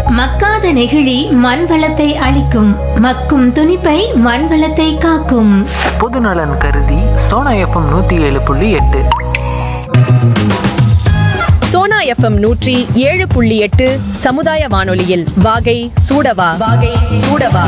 மக்காத நெகிழி மண் வளத்தை அழிக்கும் மக்கும் துணிப்பை மண் வளத்தை காக்கும் பொதுநலன் கருதி சோனா எஃப்எம் நூற்றி ஏழு புள்ளி எட்டு சோனா எஃப்எம் நூற்றி ஏழு புள்ளி எட்டு சமுதாய வானொலியில் வாகை சூடவா வாகை சூடவா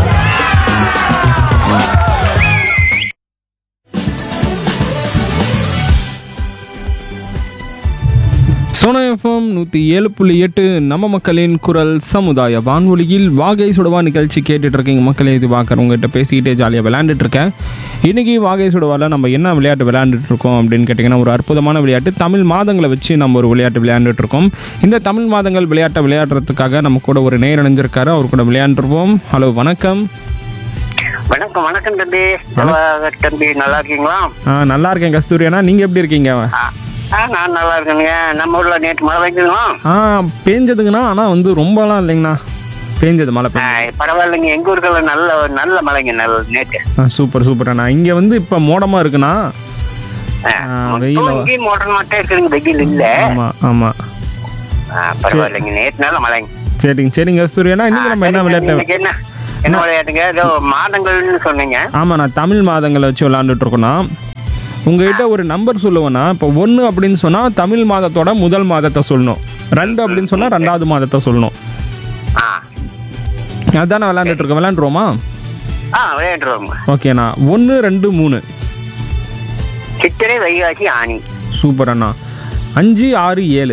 சோனா எஃப்எம் நூற்றி ஏழு புள்ளி எட்டு நம்ம மக்களின் குரல் சமுதாய வானொலியில் வாகை சுடவா நிகழ்ச்சி கேட்டுட்டு இருக்கீங்க மக்களே இது பார்க்குற உங்ககிட்ட பேசிக்கிட்டே ஜாலியாக விளையாண்டுட்டு இருக்கேன் இன்றைக்கி வாகை சுடவாவில் நம்ம என்ன விளையாட்டு விளையாண்டுட்டு இருக்கோம் அப்படின்னு கேட்டிங்கன்னா ஒரு அற்புதமான விளையாட்டு தமிழ் மாதங்களை வச்சு நம்ம ஒரு விளையாட்டு விளையாண்டுட்டு இருக்கோம் இந்த தமிழ் மாதங்கள் விளையாட்டை விளையாடுறதுக்காக நம்ம கூட ஒரு நேர் இணைஞ்சிருக்காரு அவர் கூட விளையாண்டுருவோம் ஹலோ வணக்கம் வணக்கம் வணக்கம் தம்பி நல்லா- தம்பி நல்லா இருக்கீங்களா ஆ, நல்லா இருக்கேன் கஸ்தூரியனா நீங்கள் எப்படி இருக்கீங்க ஆ, ஆ, நான் நல்லா இருக்கேனுங்க நம்ம ஊர்ல நேற்று மழை பெய்யுதுங்களா ஆ பேஞ்சதுங்கண்ணா ஆனால் வந்து ரொம்பலாம் இல்லைங்கண்ணா பேஞ்சது மழை பெஞ்சது பரவாயில்லைங்க எங்க ஊருக்குள்ள நல்ல நல்ல மழைங்க நல்ல நேற்று ஆ, சூப்பர் சூப்பர் அண்ணா இங்கே வந்து இப்போ மோடமாக இருக்குண்ணா ஆ, ஆ, மொத்தம் வெயில- இங்கேயும் மோட்டர் மட்டும் இருக்குதுங்க வெயில் இல்ல ஆமாம் ஆமாம் ஆ, பரவாயில்லைங்க நேற்று நல்ல மழைங்க சரிங்க சரிங்க கஸ்தூரியண்ணா இன்னைக்கு நம்ம என்ன சரிங்க, விளையாட்டு இன்னைக்கு என்ன என்ன விளையாட்டுங்க ஏதோ மாதங்கள்னு சொன்னீங்க ஆமாம் நான் தமிழ் மாதங்களை வச்சு விளாண்டுட்டு இருக்கோண்ணா உங்ககிட்ட ஒரு நம்பர் சொல்லுவேண்ணா இப்போ ஒன்று அப்படின்னு சொன்னால் தமிழ் மாதத்தோட முதல் மாதத்தை சொல்லணும் ரெண்டு அப்படின்னு சொன்னால் ரெண்டாவது மாதத்தை சொல்லணும் ஆ அதான் நான் விளையாண்டுட்டு இருக்கேன் விளையாண்டுருவோமா ஆ விளையாண்டுருவோங்க ஓகேண்ணா ஒன்று ரெண்டு மூணு சித்திரை வைகாசி ஆணி சூப்பர் அண்ணா அஞ்சு ஆறு ஏழு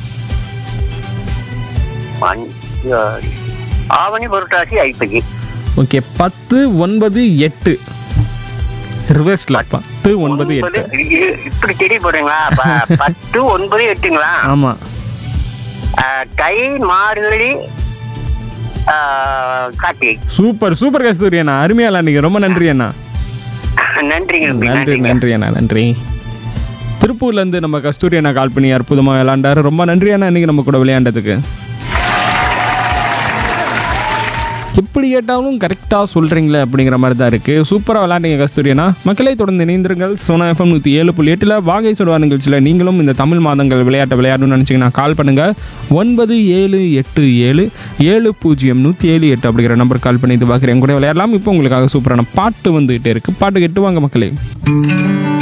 அஞ்சு, ஆறு. ஆவணி புரட்டாசி ஐப்பசி ஓகே பத்து ஒன்பது எட்டு ரிவர்ஸ்ல பத்து ஒன்பது எட்டு ஒன்பது, இ- இப்படி தெரிய போறீங்களா ப- பத்து ஒன்பது எட்டுங்களா ஆமாம் ஆ, தை மார்கழி ஆ, கார்த்திகை சூப்பர் சூப்பர் கஸ்தூரி அண்ணா அருமையா விளாண்டீங்க ரொம்ப நன்றி அண்ணா நன்றிங்க தம்பி, நன்றி நன்றிங்க நன்றி அண்ணா நன்றி திருப்பூர்லேருந்து நம்ம கஸ்தூரி அண்ணா கால் பண்ணி அற்புதமாக விளையாண்டாரு ரொம்ப நன்றி அண்ணா இன்னைக்கு நம்ம கூட விளையாண்டதுக்கு எப்படி கேட்டாலும் கரெக்டாக சொல்கிறீங்களே அப்படிங்கிற மாதிரி தான் இருக்குது சூப்பராக விளையாண்டீங்க கஸ்தூரி அண்ணா மக்களை தொடர்ந்து இணைந்திருங்கள் சோனா எஃப்எம் நூற்றி ஏழு புள்ளி எட்டில் வாகை சுடுவா நிகழ்ச்சியில் நீங்களும் இந்த தமிழ் மாதங்கள் விளையாட்டை விளையாடணும்னு நினச்சிங்கன்னா கால் பண்ணுங்கள் ஒன்பது ஏழு எட்டு ஏழு ஏழு பூஜ்ஜியம் நூற்றி ஏழு எட்டு அப்படிங்கிற நம்பர் கால் பண்ணி இது பார்க்குறேன் கூட விளையாடலாம் இப்போ உங்களுக்காக சூப்பரான பாட்டு வந்துகிட்டே இருக்குது பாட்டு கேட்டு வாங்க மக்களே